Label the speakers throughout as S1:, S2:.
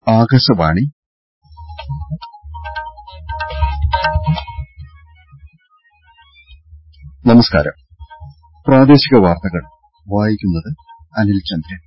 S1: ആകാശവാണി നമസ്കാരം പ്രാദേശിക വാർത്തകൾ വായിക്കുന്നത് അനിൽ ചന്ദ്രൻ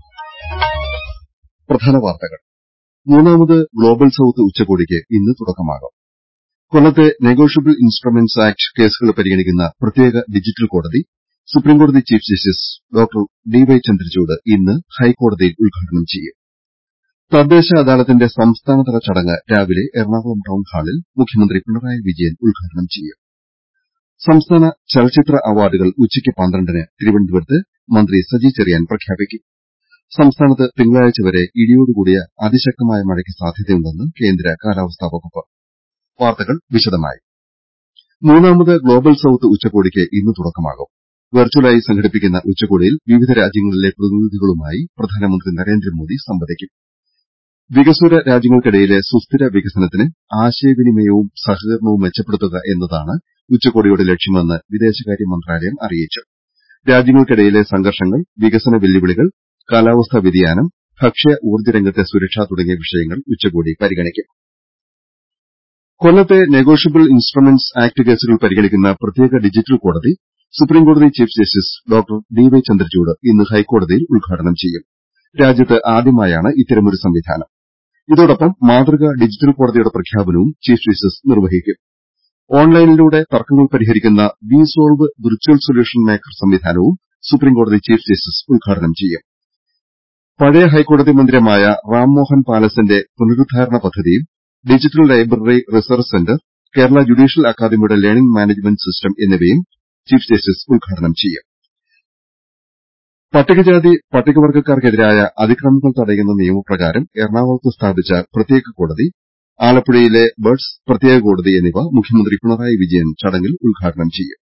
S1: പ്രധാന വാർത്തകൾ മൂന്നാമത് ഗ്ലോബൽ സൌത്ത് ഉച്ചകോടിക്ക് ഇന്ന് തുടക്കമാകും കൊല്ലത്തെ നെഗോഷ്യബിൾ ഇൻസ്ട്രുമെന്റ്സ് ആക്ട് കേസുകൾ പരിഗണിക്കുന്ന പ്രത്യേക ഡിജിറ്റൽ കോടതി സുപ്രീംകോടതി chief justice doctor D Y Chandrachud ഇന്ന് ഹൈക്കോടതിയിൽ ഉദ്ഘാടനം ചെയ്യും തദ്ദേശ അദാലത്തിന്റെ സംസ്ഥാനതല ചടങ്ങ് രാവിലെ എറണാകുളം ടൌൺ ഹാളിൽ മുഖ്യമന്ത്രി പിണറായി വിജയൻ ഉദ്ഘാടനം ചെയ്യും സംസ്ഥാന ചലച്ചിത്ര അവാർഡുകൾ ഉച്ചയ്ക്ക് പന്ത്രണ്ടിന് തിരുവനന്തപുരത്ത് മന്ത്രി സജി ചെറിയാൻ പ്രഖ്യാപിക്കും സംസ്ഥാനത്ത് തിങ്കളാഴ്ച വരെ ഇടിയോടുകൂടിയ അതിശക്തമായ മഴയ്ക്ക് സാധ്യതയുണ്ടെന്ന് കേന്ദ്ര കാലാവസ്ഥാ വകുപ്പ് വാർത്തകൾ വിശദമായി മൂന്നാമത് ഗ്ലോബൽ സൌത്ത് ഉച്ചകോടിക്ക് ഇന്ന് തുടക്കമാകും വെർച്വലായി സംഘടിപ്പിക്കുന്ന ഉച്ചകോടിയിൽ വിവിധ രാജ്യങ്ങളിലെ പ്രതിനിധികളുമായി പ്രധാനമന്ത്രി നരേന്ദ്രമോദി സംവദിക്കും വികസ്വര രാജ്യങ്ങൾക്കിടയിലെ സുസ്ഥിര വികസനത്തിന് ആശയവിനിമയവും സഹകരണവും മെച്ചപ്പെടുത്തുക എന്നതാണ് ഉച്ചകോടിയുടെ ലക്ഷ്യമെന്ന് വിദേശകാര്യ മന്ത്രാലയം അറിയിച്ചു രാജ്യങ്ങൾക്കിടയിലെ സംഘർഷങ്ങൾ വികസന വെല്ലുവിളികൾ കാലാവസ്ഥാ വ്യതിയാനം ഭക്ഷ്യ ഊർജ്ജ രംഗത്തെ സുരക്ഷ തുടങ്ങിയ വിഷയങ്ങൾ ഉച്ചകോടി പരിഗണിക്കും കൊല്ലത്തെ നെഗോഷ്യബിൾ ഇൻസ്ട്രുമെന്റ്സ് ആക്ട് കേസുകൾ പരിഗണിക്കുന്ന പ്രത്യേക ഡിജിറ്റൽ കോടതി സുപ്രീംകോടതി chief justice doctor D Y Chandrachud ഇന്ന് ഹൈക്കോടതിയിൽ ഉദ്ഘാടനം ചെയ്യും രാജ്യത്ത് ആദ്യമായാണ് ഇത്തരമൊരു സംവിധാനം ഇതോടൊപ്പം മാതൃകാ ഡിജിറ്റൽ കോടതിയുടെ പ്രഖ്യാപനവും ചീഫ് ജസ്റ്റിസ് നിർവഹിക്കും ഓൺലൈനിലൂടെ തർക്കങ്ങൾ പരിഹരിക്കുന്ന V solve virtual solution maker സംവിധാനവും സുപ്രീംകോടതി ചീഫ് ജസ്റ്റിസ് ഉദ്ഘാടനം ചെയ്യും പഴയ ഹൈക്കോടതി മന്ദിരമായ റാംമോഹൻ പാലസിന്റെ പുനരുദ്ധാരണ പദ്ധതിയും digital library research centre Kerala judicial അക്കാദമിയുടെ ലേണിംഗ് മാനേജ്മെന്റ് സിസ്റ്റം എന്നിവയും ചീഫ് ജസ്റ്റിസ് ഉദ്ഘാടനം ചെയ്യും പട്ടികജാതി പട്ടികവർഗ്ഗക്കാർക്കെതിരായ അതിക്രമങ്ങൾ തടയുന്ന നിയമപ്രകാരം എറണാകുളത്ത് സ്ഥാപിച്ച പ്രത്യേക കോടതി ആലപ്പുഴയിലെ ബഡ്സ് പ്രത്യേക കോടതി എന്നിവ മുഖ്യമന്ത്രി പിണറായി വിജയൻ ചടങ്ങിൽ ഉദ്ഘാടനം ചെയ്യും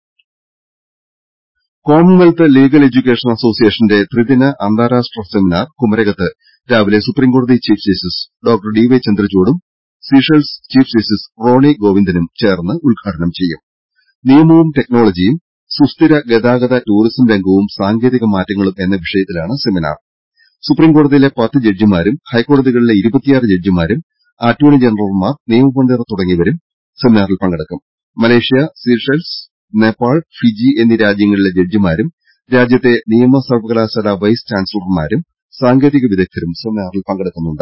S1: കോമൺവെൽത്ത് ലീഗൽ എഡ്യൂക്കേഷൻ അസോസിയേഷന്റെ ത്രിദിന അന്താരാഷ്ട്ര സെമിനാർ കുമരകത്ത് രാവിലെ സുപ്രീംകോടതി chief justice doctor D Y ചന്ദ്രചൂഡും സീഷെൽസ് ചീഫ് ജസ്റ്റിസ് റോണി ഗോവിന്ദനും ചേർന്ന് ഉദ്ഘാടനം ചെയ്യും നിയമവും ടെക്നോളജിയും സുസ്ഥിര ഗതാഗത ടൂറിസം രംഗവും സാങ്കേതിക മാറ്റങ്ങളും എന്ന വിഷയത്തിലാണ് സെമിനാർ സുപ്രീംകോടതിയിലെ പത്ത് ജഡ്ജിമാരും ഹൈക്കോടതികളിലെ ഇരുപത്തിയാറ് ജഡ്ജിമാരും അറ്റോർണി ജനറൽമാർ നിയമപണ്ഡിതർ തുടങ്ങിയവരും സെമിനാറിൽ പങ്കെടുക്കും മലേഷ്യ സീഷെൽസ് നേപ്പാൾ ഫിജി എന്നീ രാജ്യങ്ങളിലെ ജഡ്ജിമാരും രാജ്യത്തെ നിയമ സർവകലാശാല വൈസ് ചാൻസലർമാരും സാങ്കേതിക വിദഗ്ധരും സെമിനാറിൽ പങ്കെടുക്കുന്നുണ്ട്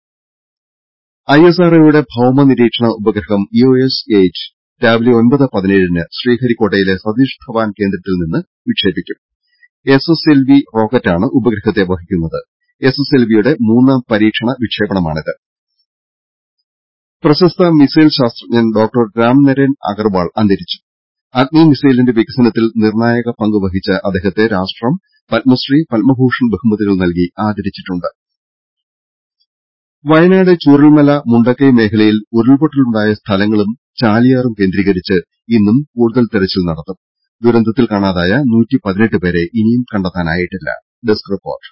S1: ഐഎസ്ആർഒയുടെ ഭൌമ നിരീക്ഷണ ഉപഗ്രഹം ഇഒഎസ് എയ്റ്റ് രാവിലെ ഒൻപത് പതിനേഴിന് ശ്രീഹരിക്കോട്ടയിലെ സതീഷ് ധവാൻ കേന്ദ്രത്തിൽ നിന്ന് വിക്ഷേപിക്കും എസ് എസ് എൽ വി റോക്കറ്റാണ് ഉപഗ്രഹത്തെ വഹിക്കുന്നത് എസ് എസ് എൽ വിയുടെ മൂന്നാം പരീക്ഷണ വിക്ഷേപണമാണിത് പ്രശസ്ത മിസൈൽ ശാസ്ത്രജ്ഞൻ ഡോക്ടർ രാംനരേൻ അഗർവാൾ അന്തരിച്ചു അഗ്നി മിസൈലിന്റെ വികസനത്തിൽ നിർണായക പങ്ക് വഹിച്ച അദ്ദേഹത്തെ രാഷ്ട്രം പത്മശ്രീ പത്മഭൂഷൺ ബഹുമതികൾ നൽകി ആദരിച്ചിട്ടുണ്ട് വയനാട് ചൂരൽമല മുണ്ടക്കൈ മേഖലയിൽ ഉരുൾപൊട്ടലുണ്ടായ സ്ഥലങ്ങളും ചാലിയാറും കേന്ദ്രീകരിച്ച് ഇന്നും കൂടുതൽ തെരച്ചിൽ നടത്തും ദുരന്തത്തിൽ കാണാതായ പേരെ ഇനിയും കണ്ടെത്താനായിട്ടില്ല ഡെസ്ക് റിപ്പോർട്ട്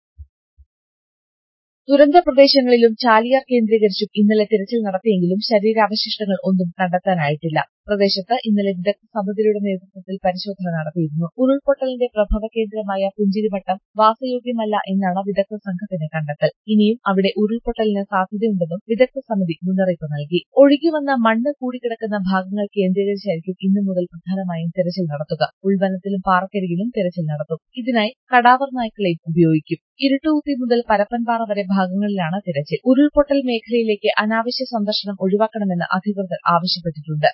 S2: ദുരന്ത പ്രദേശങ്ങളിലും ചാലിയാർ കേന്ദ്രീകരിച്ചും ഇന്നലെ തിരച്ചിൽ നടത്തിയെങ്കിലും ശരീരാവശിഷ്ടങ്ങൾ ഒന്നും കണ്ടെത്താനായിട്ടില്ല പ്രദേശത്ത് ഇന്നലെ വിദഗ്ധ സമിതിയുടെ നേതൃത്വത്തിൽ പരിശോധന നടത്തിയിരുന്നു ഉരുൾപൊട്ടലിന്റെ പ്രഭവ കേന്ദ്രമായ പുഞ്ചിരിമട്ടം വാസയോഗ്യമല്ല എന്നാണ് വിദഗ്ധ സംഘത്തിന്റെ കണ്ടെത്തൽ ഇനിയും അവിടെ ഉരുൾപൊട്ടലിന് സാധ്യതയുണ്ടെന്നും വിദഗ്ധ സമിതി മുന്നറിയിപ്പ് നൽകി ഒഴുകിവന്ന മണ്ണ് കൂടിക്കിടക്കുന്ന ഭാഗങ്ങൾ കേന്ദ്രീകരിച്ചായിരിക്കും ഇന്നു മുതൽ പ്രധാനമായും തിരച്ചിൽ നടത്തുക ഉൾവനത്തിലും പാറക്കരികിലും തിരച്ചിൽ നടത്തും ഇതിനായി കടാവർ നായ്ക്കളെയും ഉപയോഗിക്കും ഇരുട്ടുകുത്തി മുതൽ പരപ്പൻപാറ വരെ ഭാഗങ്ങളിലാണ് തിരച്ചിൽ ഉരുൾപൊട്ടൽ മേഖലയിലേക്ക് അനാവശ്യ സന്ദർശനം ഒഴിവാക്കണമെന്ന് അധികൃതർ ആവശ്യപ്പെട്ടിട്ടുണ്ട്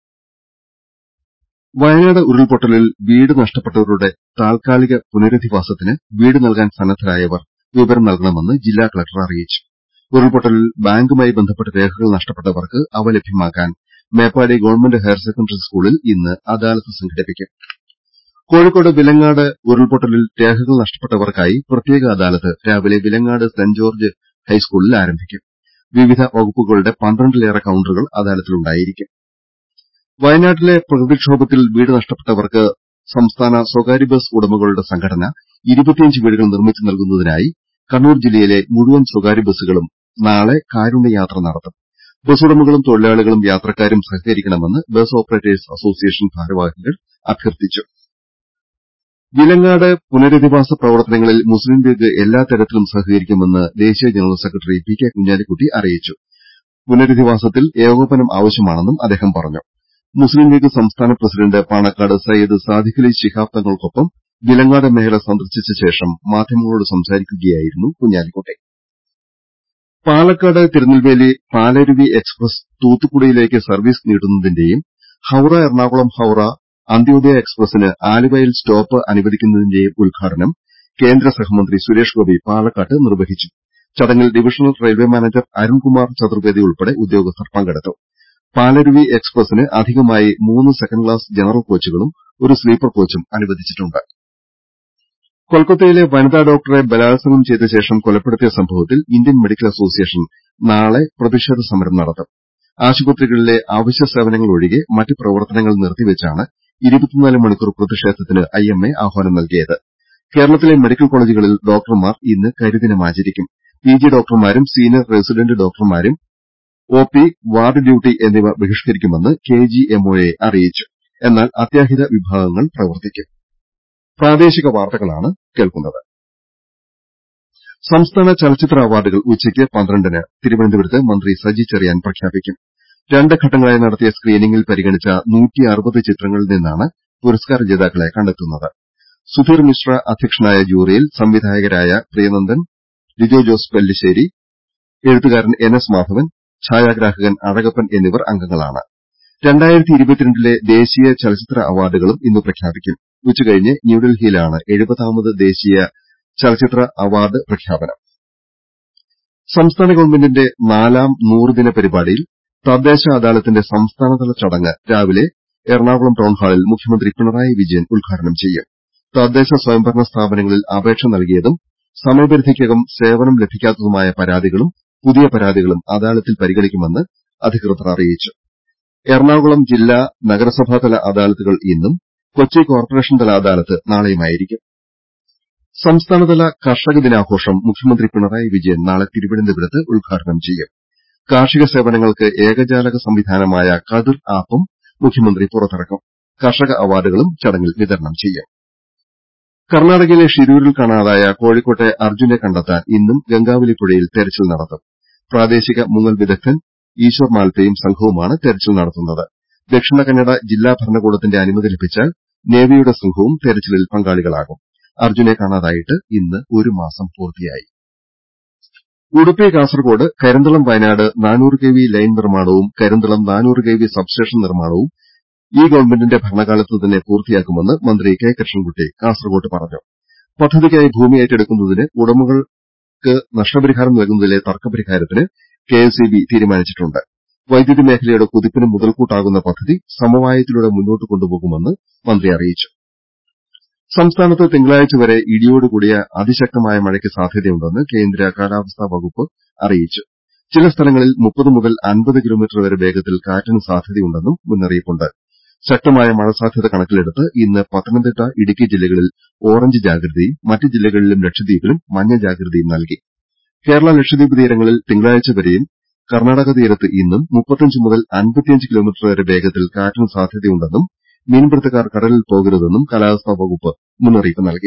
S1: വയനാട് ഉരുൾപൊട്ടലിൽ വീട് നഷ്ടപ്പെട്ടവരുടെ താൽക്കാലിക പുനരധിവാസത്തിന് വീട് നൽകാൻ സന്നദ്ധരായവർ വിവരം നൽകണമെന്ന് ജില്ലാ കളക്ടർ അറിയിച്ചു ഉരുൾപൊട്ടലിൽ ബാങ്കുമായി ബന്ധപ്പെട്ട രേഖകൾ നഷ്ടപ്പെട്ടവർക്ക് അവ ലഭ്യമാക്കാൻ മേപ്പാടി ഗവൺമെന്റ് ഹയർ സെക്കൻഡറി സ്കൂളിൽ ഇന്ന് അദാലത്ത് സംഘടിപ്പിക്കും കോഴിക്കോട് വിലങ്ങാട് ഉരുൾപൊട്ടലിൽ രേഖകൾ നഷ്ടപ്പെട്ടവർക്കായി പ്രത്യേക അദാലത്ത് രാവിലെ വിലങ്ങാട് സെന്റ് ജോർജ് ഹൈസ്കൂളിൽ ആരംഭിക്കും വിവിധ വകുപ്പുകളുടെ പന്ത്രണ്ടിലേറെ കൌണ്ടറുകൾ അദാലത്തിലുണ്ടായിരിക്കും വയനാട്ടിലെ പ്രകൃതിക്ഷോഭത്തിൽ വീട് നഷ്ടപ്പെട്ടവർക്ക് സംസ്ഥാന സ്വകാര്യ ബസ് ഉടമകളുടെ സംഘടന ഇരുപത്തിയഞ്ച് വീടുകൾ നിർമ്മിച്ചു നൽകുന്നതിനായി കണ്ണൂർ ജില്ലയിലെ മുഴുവൻ സ്വകാര്യ ബസ്സുകളും നാളെ കാരുണ്യയാത്ര നടത്തും ബസ് ഉടമകളും തൊഴിലാളികളും യാത്രക്കാരും സഹകരിക്കണമെന്ന് ബസ് ഓപ്പറേറ്റേഴ്സ് അസോസിയേഷൻ ഭാരവാഹികൾ അഭ്യർത്ഥിച്ചു വിലങ്ങാട് പുനരധിവാസ പ്രവർത്തനങ്ങളിൽ മുസ്ലിം ലീഗ് എല്ലാ തരത്തിലും സഹകരിക്കുമെന്ന് ദേശീയ general secretary P K Kunhalikutty അറിയിച്ചു പുനരധിവാസത്തിൽ ഏകോപനം ആവശ്യമാണെന്നും അദ്ദേഹം പറഞ്ഞു മുസ്ലിം ലീഗ് സംസ്ഥാന പ്രസിഡന്റ് പാണക്കാട് സയ്യിദ് സാദിഖലി ശിഹാബ് തങ്ങൾക്കൊപ്പം വിലങ്ങാട് മേഖല സന്ദർശിച്ച ശേഷം മാധ്യമങ്ങളോട് സംസാരിക്കുകയായിരുന്നു കുഞ്ഞാലിക്കുട്ടി പാലക്കാട് തിരുനെൽവേലി പാലരുവി എക്സ്പ്രസ് തൂത്തുക്കുടിയിലേക്ക് സർവീസ് നീട്ടുന്നതിന്റെയും ഹൌറ എറണാകുളം ഹൌറ അന്ത്യോദയ എക്സ്പ്രസിന് ആലുവയിൽ സ്റ്റോപ്പ് അനുവദിക്കുന്നതിന്റെയും ഉദ്ഘാടനം കേന്ദ്ര സഹമന്ത്രി സുരേഷ് ഗോപി പാലക്കാട്ട് നിർവഹിച്ചു ചടങ്ങിൽ divisional railway manager Arunkumar Chaturvedi ഉൾപ്പെടെ ഉദ്യോഗസ്ഥർ പങ്കെടുത്തു പാലരുവി എക്സ്പ്രസിന് അധികമായി മൂന്ന് സെക്കൻഡ് ക്ലാസ് ജനറൽ കോച്ചുകളും ഒരു സ്ലീപ്പർ കോച്ചും അനുവദിച്ചിട്ടുണ്ട് കൊൽക്കത്തയിലെ വനിതാ ഡോക്ടറെ ബലാത്സംഗം ചെയ്ത ശേഷം കൊലപ്പെടുത്തിയ സംഭവത്തിൽ ഇന്ത്യൻ മെഡിക്കൽ അസോസിയേഷൻ നാളെ പ്രതിഷേധ സമരം നടത്തും ആശുപത്രികളിലെ അവശ്യ സേവനങ്ങൾ ഒഴികെ മറ്റ് പ്രവർത്തനങ്ങൾ നിർത്തിവെച്ചാണ് മണിക്കൂർ പ്രതിഷേധത്തിന് ഐഎംഎ ആഹ്വാനം നൽകിയത് കേരളത്തിലെ മെഡിക്കൽ കോളേജുകളിൽ ഡോക്ടർമാർ ഇന്ന് കരിദിനം ആചരിക്കും പിജി ഡോക്ടർമാരും സീനിയർ റെസിഡന്റ് ഡോക്ടർമാരും ഒപി വാർഡ് ഡ്യൂട്ടി എന്നിവ ബഹിഷ്കരിക്കുമെന്ന് കെജിഎംഒഎ അറിയിച്ചു എന്നാൽ അത്യാഹിത വിഭാഗങ്ങൾ പ്രവർത്തിക്കും പ്രാദേശിക വാർത്തകളാണ് കേൾക്കുന്നത് സംസ്ഥാന ചലച്ചിത്ര അവാർഡുകൾ ഉച്ചയ്ക്ക് പന്ത്രണ്ടിന് തിരുവനന്തപുരത്ത് മന്ത്രി സജി ചെറിയാൻ പ്രഖ്യാപിക്കും രണ്ട് ഘട്ടങ്ങളായി നടത്തിയ സ്ക്രീനിംഗിൽ പരിഗണിച്ച ചിത്രങ്ങളിൽ നിന്നാണ് പുരസ്കാര ജേതാക്കളെ കണ്ടെത്തുന്നത് സുധീർ മിശ്ര അധ്യക്ഷനായ ജൂറിയിൽ സംവിധായകരായ പ്രിയനന്ദൻ ലിജോ ജോസ് പെല്ലിശ്ശേരി എഴുത്തുകാരൻ എൻ എസ് മാധവൻ ഛായാഗ്രാഹകൻ അഴകപ്പൻ എന്നിവർ അംഗങ്ങളാണ് ലെ ദേശീയ ചലച്ചിത്ര അവാർഡുകളും ഇന്ന് പ്രഖ്യാപിക്കും ഉച്ചകഴിഞ്ഞ് ന്യൂഡൽഹിയിലാണ് എഴുപതാമത് ദേശീയ ചലച്ചിത്ര അവാർഡ് പ്രഖ്യാപനം സംസ്ഥാന ഗവൺമെന്റിന്റെ നാലാം നൂറുദിന പരിപാടിയിൽ തദ്ദേശ അദാലത്തിന്റെ സംസ്ഥാനതല ചടങ്ങ് രാവിലെ എറണാകുളം ടൌൺഹാളിൽ മുഖ്യമന്ത്രി പിണറായി വിജയൻ ഉദ്ഘാടനം ചെയ്യും തദ്ദേശ സ്വയംഭരണ സ്ഥാപനങ്ങളിൽ അപേക്ഷ നൽകിയതും സമയപരിധിക്കകം സേവനം ലഭിക്കാത്തതുമായ പരാതികളും പുതിയ പരാതികളും അദാലത്തിൽ പരിഗണിക്കുമെന്ന് അധികൃതർ അറിയിച്ചു എറണാകുളം ജില്ലാ നഗരസഭാതല അദാലത്തുകൾ ഇന്നും കൊച്ചി കോർപ്പറേഷൻ തല അദാലത്ത് നാളെയുമായിരിക്കും സംസ്ഥാനതല കർഷക ദിനാഘോഷം മുഖ്യമന്ത്രി പിണറായി വിജയൻ നാളെ തിരുവനന്തപുരത്ത് ഉദ്ഘാടനം ചെയ്യും കാർഷിക സേവനങ്ങൾക്ക് ഏകജാലക സംവിധാനമായ കതിർ ആപ്പും മുഖ്യമന്ത്രി പുറത്തിറക്കും കർഷക അവാർഡുകളും ചടങ്ങിൽ വിതരണം ചെയ്യും കർണാടകയിലെ ഷിരൂരിൽ കാണാതായ കോഴിക്കോട്ടെ അർജുനെ കണ്ടെത്താൻ ഇന്നും ഗംഗാവലി പുഴയിൽ തെരച്ചിൽ നടത്തും പ്രാദേശിക മുങ്ങൽ വിദഗ്ധൻ ഈശ്വർ മാൽപ്പയും സംഘവുമാണ് തെരച്ചിൽ നടത്തുന്നത് ദക്ഷിണ കന്നഡ ജില്ലാ ഭരണകൂടത്തിന്റെ അനുമതി ലഭിച്ചാൽ നേവിയുടെ സംഘവും തെരച്ചിലിൽ പങ്കാളികളാകും അർജുനെ കാണാതായിട്ട് ഇന്ന് ഒരു മാസം പൂർത്തിയായി ഉടുപ്പി കാസർകോട് കരിന്തളം വയനാട് നാനൂറ് കെവി ലൈൻ നിർമ്മാണവും കരിന്തളം നാനൂറ് കെവി സബ്സ്റ്റേഷൻ നിർമ്മാണവും ഈ ഗവൺമെന്റിന്റെ ഭരണകാലത്ത് തന്നെ പൂർത്തിയാക്കുമെന്ന് മന്ത്രി കെ കൃഷ്ണൻകുട്ടി കാസർകോട്ട് പറഞ്ഞു പദ്ധതിക്കായി ഭൂമി ഏറ്റെടുക്കുന്നതിന് ഉടമകൾക്ക് നഷ്ടപരിഹാരം നൽകുന്നതിലെ തർക്കപരിഹാരത്തിന് കെഎസ്ഇബി തീരുമാനിച്ചിട്ടുണ്ട് വൈദ്യുതി മേഖലയുടെ കുതിപ്പിന് മുതൽക്കൂട്ടാകുന്ന പദ്ധതി സമവായത്തിലൂടെ മുന്നോട്ട് കൊണ്ടുപോകുമെന്ന് മന്ത്രി അറിയിച്ചു സംസ്ഥാനത്ത് തിങ്കളാഴ്ച വരെ ഇടിയോടുകൂടിയ അതിശക്തമായ മഴയ്ക്ക് സാധ്യതയുണ്ടെന്ന് കേന്ദ്ര കാലാവസ്ഥാ വകുപ്പ് അറിയിച്ചു ചില സ്ഥലങ്ങളിൽ മുപ്പത് മുതൽ അൻപത് കിലോമീറ്റർ വരെ വേഗത്തിൽ കാറ്റിന് സാധ്യതയുണ്ടെന്നും മുന്നറിയിപ്പുണ്ട് ശക്തമായ മഴ സാധ്യത കണക്കിലെടുത്ത് ഇന്ന് പത്തനംതിട്ട ഇടുക്കി ജില്ലകളിൽ ഓറഞ്ച് ജാഗ്രതയും മറ്റ് ജില്ലകളിലും ലക്ഷദ്വീപിലും മഞ്ഞ ജാഗ്രതയും നൽകി കേരള ലക്ഷദ്വീപ് തീരങ്ങളിൽ തിങ്കളാഴ്ച വരെയും കർണാടക തീരത്ത് ഇന്നും മുപ്പത്തഞ്ച് മുതൽ അൻപത്തിയഞ്ച് കിലോമീറ്റർ വരെ വേഗത്തിൽ കാറ്റിന് സാധ്യതയുണ്ടെന്നും മീൻപിടുത്തക്കാർ കടലിൽ പോകരുതെന്നും കാലാവസ്ഥാ വകുപ്പ് മുന്നറിയിപ്പ് നൽകി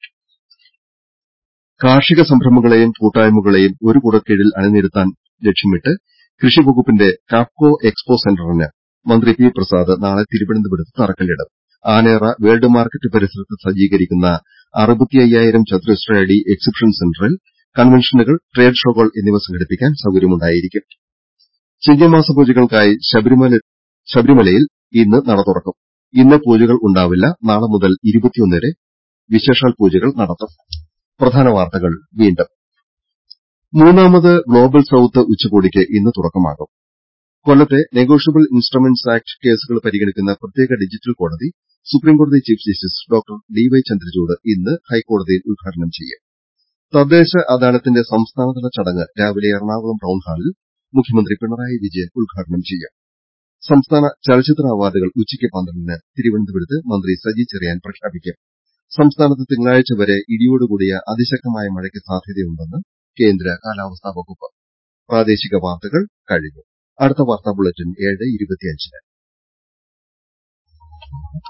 S1: കാർഷിക സംരംഭങ്ങളെയും കൂട്ടായ്മകളെയും ഒരു കുടക്കീഴിൽ അണിനിരത്താൻ ലക്ഷ്യമിട്ട് കൃഷി വകുപ്പിന്റെ കാപ്കോ എക്സ്പോ സെന്ററിന് മന്ത്രി പി പ്രസാദ് നാളെ തിരുവനന്തപുരത്ത് തറക്കല്ലിടും ആനയറ വേൾഡ് മാർക്കറ്റ് പരിസരത്ത് സജ്ജീകരിക്കുന്ന അറുപത്തിയ്യായിരം ചതുരശ്ര അടി എക്സിബിഷൻ സെന്ററിൽ കൺവെൻഷനുകൾ ട്രേഡ് ഷോകൾ എന്നിവ സംഘടിപ്പിക്കാൻ സൌകര്യമുണ്ടായിരിക്കും ചിങ്ങമാസ പൂജകൾക്കായി ശബരിമലയിൽ ഇന്ന് നട തുറക്കും ഇന്ന് പൂജകൾ ഉണ്ടാവില്ല നാളെ മുതൽ വരെ വിശേഷാൽ പൂജകൾ നടത്തും പ്രധാന വാർത്തകൾ വീണ്ടും മൂന്നാമത് ഗ്ലോബൽ സൌത്ത് ഉച്ചകോടിക്ക് ഇന്ന് തുടക്കമാകും കൊല്ലത്തെ നെഗോഷ്യബിൾ ഇൻസ്ട്രുമെന്റ്സ് ആക്ട് കേസുകൾ പരിഗണിക്കുന്ന പ്രത്യേക ഡിജിറ്റൽ കോടതി സുപ്രീംകോടതി chief justice doctor D Y Chandrachud ഇന്ന് ഹൈക്കോടതിയിൽ ഉദ്ഘാടനം ചെയ്യും തദ്ദേശ അദാലത്തിന്റെ സംസ്ഥാനതല ചടങ്ങ് രാവിലെ എറണാകുളം ടൌൺഹാളിൽ മുഖ്യമന്ത്രി പിണറായി വിജയൻ ഉദ്ഘാടനം ചെയ്യും സംസ്ഥാന ചലച്ചിത്ര അവാർഡുകൾ ഉച്ചയ്ക്ക് പന്ത്രണ്ടിന് തിരുവനന്തപുരത്ത് മന്ത്രി സജി ചെറിയാൻ പ്രഖ്യാപിക്കും സംസ്ഥാനത്ത് തിങ്കളാഴ്ച വരെ ഇടിയോടുകൂടിയ അതിശക്തമായ മഴയ്ക്ക് സാധ്യതയുണ്ടെന്ന് കേന്ദ്ര കാലാവസ്ഥാ വകുപ്പ് പ്രാദേശിക വാർത്തകൾ കഴിഞ്ഞു അടുത്ത വാർത്താ ബുള്ളറ്റിൻ ഏഴ് ഇരുപത്തിയഞ്ചിന്